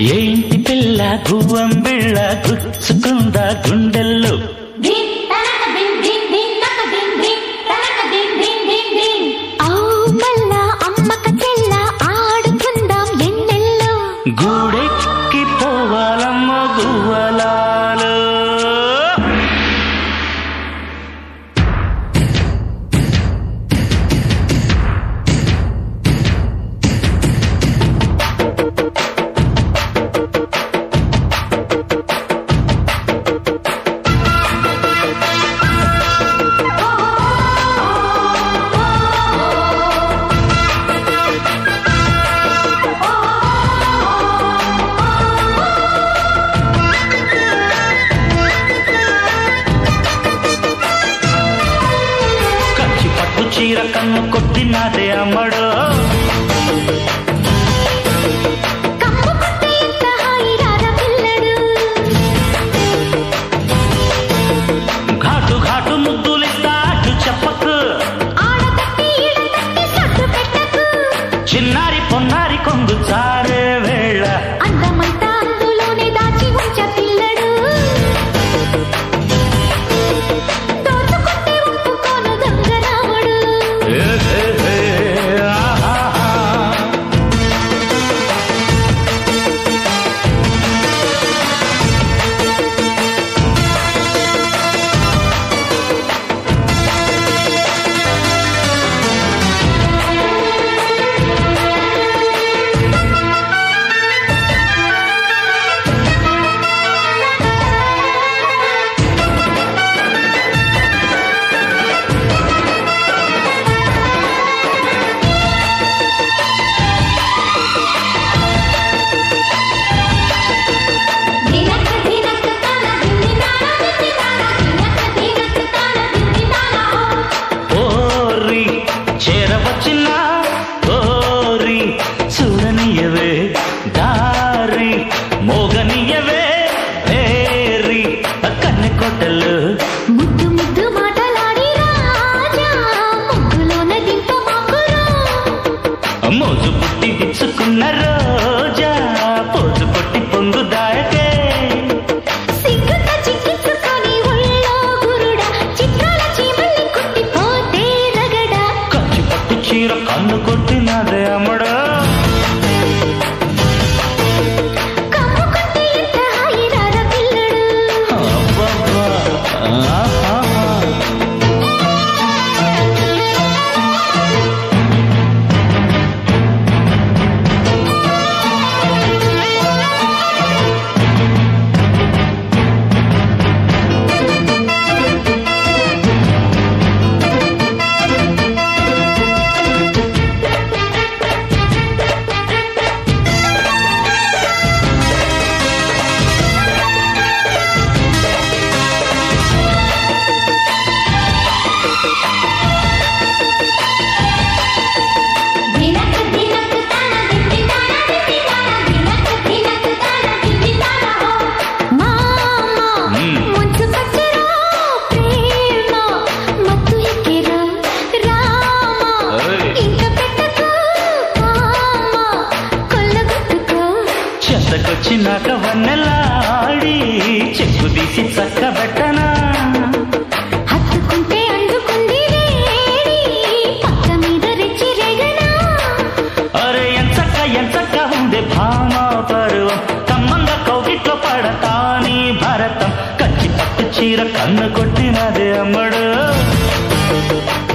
ఏంటి పిల్ల గువ్వం బిళ్ళ గుచ్చుకుందా గుండెల్లో దిన్ తనక దిన్ దిన్ దిన్ తక దిన్ దిన్ తనక దిన్ దిన్ దిన్ దిన్ ఆ మల్ల అమ్మక చెల్ల ఆడుకుందాం ఎన్నెల్లో గూడెక్కి పోవాలమ్మ గువ్వలాలు కచ్చి పట్టు చీర కన్ను కొట్టినాదే అమ్మడు కమ్ము కొట్టే ఎంత హాయిరార పిల్లడు ఘాటు ఘాటు ముద్దులిస్తా అటు చెప్పకు ఆడతట్టి ఈడతట్టి సొట్టు పెట్టకు చిన్నారి పొన్నారి కొంగు చారే వేళ అందమంతా అందులోనే దాచి ఉంచ పిల్లడు దోచుకుంటే ఒప్పుకోను దొంగరాముడు ఏ, ఏ, ఏ, ఆహాహా. దినక దినక తన దిన్ తాన దిన్ తాన దినక దినక తన దిన్ తాన ఓరి చేరవచ్చిన ఓరి చూడనియవే దారి మోగనియవే వేరి కన్నె కొట్టలు ముద్దు ముద్దు మాటలాడి రాజా ముగ్గులోన దింప మాకురా మోజు పుట్టి విచ్చుకున్న రోజా పోజు కొట్టి పొంగు దాయకే సిగ్గుతో చిక్కించుకొని ఒళ్ళో గురుడా చిత్రాల చీమల్ని కుట్టిపోతే రగడా కచ్చి పట్టు చీర కన్ను కొట్టినదే అమ్మడా కమ్ముకుంటే ఎంత హాయిరార పిల్లడు అబ్బబ్బా, ఆహాహా. దినక దినక తన దిన్ తాన దిన్ తాన దినక దినక తన దిన్ తాన మామ మ్మ్. ముంచు పచ్చరా ప్రేమ మత్తు ఎక్కిరా రామ ఏయ్. ఇంక పెట్టకు మామ కొల్లగొట్టుకో చెత్తకొచ్చినాక వన్నెలాడి చెక్కు తీసి చక్కబెట్టనా హత్తుకుంటే అందుకుంది వేడి పక్క మీద రెచ్చి రేగనా అరే ఎంచక్క ఎంచక్క ఉంది భామ పరువం కమ్మంగా కౌగిట్లో పడతాని భరతం కచ్చి పట్టు చీర కన్ను కొట్టినదే అమ్మడు